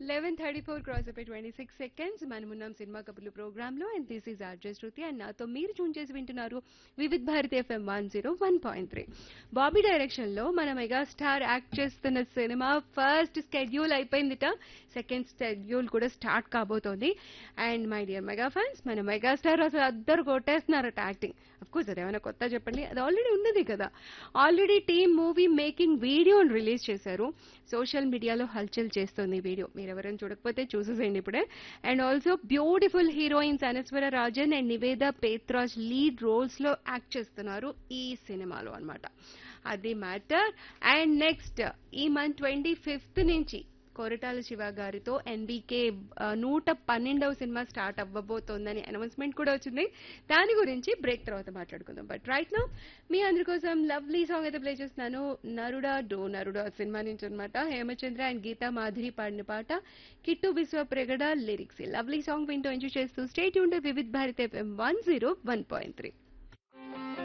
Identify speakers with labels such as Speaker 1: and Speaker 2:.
Speaker 1: eleven thirty four cross అయిపోయి twenty six seconds మనమున్నాం cinema కబుర్లు ప్రోగ్రామ్ లో and this is RJ Shruti and నాతో మీరు చూన్ చేసి వింటున్నారు Vividh Bharati FM one zero one point three Bobby direction లో మన మెగాస్టార్ యాక్ట్ చేస్తున్న సినిమా ఫస్ట్ స్కెడ్యూల్ అయిపోయిందిట సెకండ్ స్కెడ్యూల్ కూడా స్టార్ట్ కాబోతోంది and my dear mega fans మన మెగాస్టార్ అసలు అద్దరు కొట్టేస్తున్నారట యాక్టింగ్ అఫ్ కోర్స్ అదేమైనా కొత్త చెప్పండి అది ఆల్రెడీ ఉన్నది కదా ఆల్రెడీ టీమ్ మూవీ మేకింగ్ వీడియోని రిలీజ్ చేశారు సోషల్ మీడియాలో హల్చల్ చేస్తుంది ఈ వీడియో మీరు ఎవరైనా చూడకపోతే చూసేసేయండి ఇప్పుడే and also beautiful heroines Anaswara Rajan and Niveda Pethuraj lead roles లో యాక్ట్ చేస్తున్నారు ఈ సినిమాలో అన్నమాట అది మ్యాటర్ అండ్ నెక్స్ట్ ఈ మంత్ ట్వంటీ ఫిఫ్త్ నుంచి కొరటాల శివ గారితో ఎన్బీకే నూట పన్నెండవ సినిమా స్టార్ట్ అవ్వబోతోందని అనౌన్స్మెంట్ కూడా వచ్చింది దాని గురించి బ్రేక్ తర్వాత మాట్లాడుకుందాం బట్ రైట్ నౌ మీ అందరి కోసం లవ్లీ సాంగ్ అయితే ప్లే చేస్తున్నాను నరుడా డో నరుడా సినిమా నుంచి అనమాట హేమచంద్ర అండ్ గీతా మాధురి పాడిన పాట Kittu Vissapragada lyrics lovely song వింటూ ఎంజాయ్ చేస్తూ స్టేట్ ఉండే Vividh Bharat FM one zero one point three